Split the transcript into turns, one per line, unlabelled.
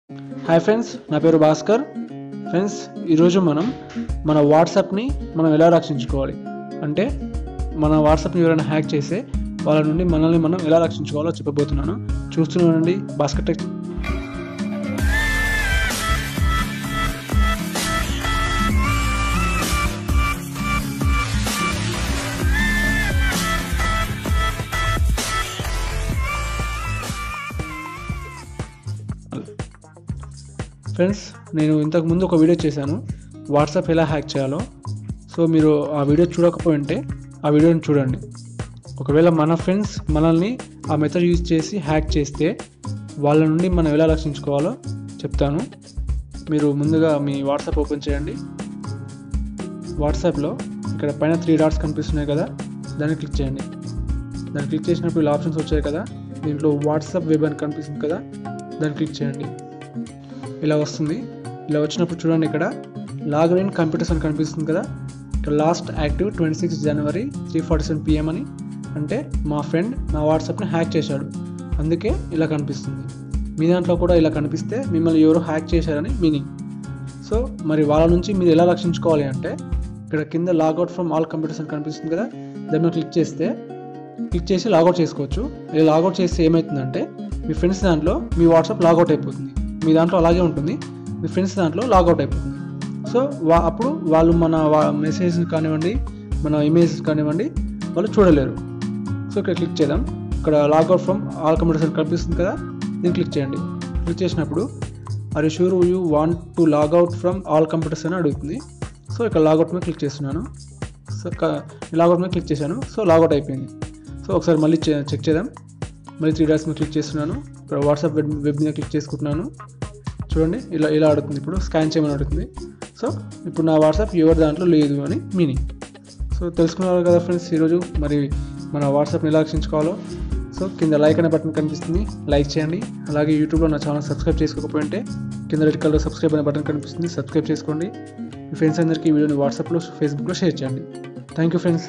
hi friends నా పేరు Bhaskar friends ఈరోజు మనం మన వాట్సాప్ని మనం ఎలా రక్షించుకోవాలి అంటే మన వాట్సాప్ని ఎవరైనా హ్యాక్ చేస్తే వాళ్ళ నుండి మనల్ని మనం ఎలా రక్షించుకోవాలో చెప్పబోతున్నాను చూస్తున్నానండి భాస్కర్ టెక్ ఫ్రెండ్స్ నేను ఇంతకు ముందు ఒక వీడియో చేశాను వాట్సాప్ ఎలా హ్యాక్ చేయాలో సో మీరు ఆ వీడియో చూడకపోయి ఉంటే ఆ వీడియోని చూడండి ఒకవేళ మన ఫ్రెండ్స్ మనల్ని ఆ మెథడ్ యూజ్ చేసి హ్యాక్ చేస్తే వాళ్ళ నుండి మనం ఎలా రక్షించుకోవాలో చెప్తాను మీరు ముందుగా మీ వాట్సాప్ ఓపెన్ చేయండి వాట్సాప్లో ఇక్కడ పైన త్రీ డాట్స్ కనిపిస్తున్నాయి కదా దాన్ని క్లిక్ చేయండి దాన్ని క్లిక్ చేసినప్పుడు ఇలా ఆప్షన్స్ వచ్చాయి కదా దీంట్లో వాట్సాప్ వెబ్ అని కనిపిస్తుంది కదా దాన్ని క్లిక్ చేయండి ఇలా వస్తుంది ఇలా వచ్చినప్పుడు చూడండి ఇక్కడ లాగిన్ ఇన్ కంప్యూటర్స్ అని కనిపిస్తుంది కదా ఇక్కడ last active twenty six January three forty seven PM అని అంటే మా ఫ్రెండ్ నా వాట్సాప్ని హ్యాక్ చేశాడు అందుకే ఇలా కనిపిస్తుంది మీ దాంట్లో కూడా ఇలా కనిపిస్తే మిమ్మల్ని ఎవరో హ్యాక్ చేశారని మీనింగ్ సో మరి వాళ్ళ నుంచి మీరు ఎలా రక్షించుకోవాలి అంటే ఇక్కడ కింద లాగౌట్ ఫ్రమ్ ఆల్ కంప్యూటర్స్ అని కనిపిస్తుంది కదా దాని మీద క్లిక్ చేస్తే క్లిక్ చేసి లాగౌట్ చేసుకోవచ్చు ఇలా లాగౌట్ చేస్తే ఏమవుతుందంటే మీ ఫ్రెండ్స్ దాంట్లో మీ వాట్సాప్ లాగౌట్ అయిపోతుంది మీ దాంట్లో అలాగే ఉంటుంది మీ ఫ్రెండ్స్ దాంట్లో లాగౌట్ అయిపోతుంది సో వా అప్పుడు వాళ్ళు మన మెసేజ్ కానివ్వండి మన ఇమేజెస్ కానివ్వండి వాళ్ళు చూడలేరు సో ఇక్కడ క్లిక్ చేద్దాం ఇక్కడ లాగౌట్ ఫ్రమ్ ఆల్ కంప్యూటర్స్ అని కనిపిస్తుంది కదా దీన్ని క్లిక్ చేయండి క్లిక్ చేసినప్పుడు are you sure you want to logout from all computers అని అడుగుతుంది సో ఇక్కడ లాగౌట్ మీద క్లిక్ చేస్తున్నాను సో లాగౌట్ మీద క్లిక్ చేశాను సో లాగౌట్ అయిపోయింది సో ఒకసారి మళ్ళీ చెక్ చేద్దాం మళ్ళీ త్రీ డాట్స్ మీద క్లిక్ చేస్తున్నాను ఇక్కడ వాట్సాప్ వెబ్ వెబ్ మీద క్లిక్ చేసుకుంటున్నాను చూడండి ఇలా ఇలా అడుగుతుంది ఇప్పుడు స్కాన్ చేయమని అడుగుతుంది సో ఇప్పుడు నా వాట్సాప్ ఎవరి దాంట్లో లేదు అని మీనింగ్ సో తెలుసుకున్నారు కదా ఫ్రెండ్స్ ఈరోజు మరి మన వాట్సాప్ని ఎలా రక్షించుకోవాలో సో కింద లైక్ అనే బటన్ కనిపిస్తుంది లైక్ చేయండి అలాగే యూట్యూబ్లో నా ఛానల్ సబ్స్క్రైబ్ చేసుకోకపోయింటే కింద రెడ్ కలర్ సబ్స్క్రైబ్ అనే బటన్ కనిపిస్తుంది సబ్స్క్రైబ్ చేసుకోండి మీ ఫ్రెండ్స్ అందరికీ ఈ వీడియోని వాట్సాప్లో ఫేస్బుక్లో షేర్ చేయండి థ్యాంక్ యూ ఫ్రెండ్స్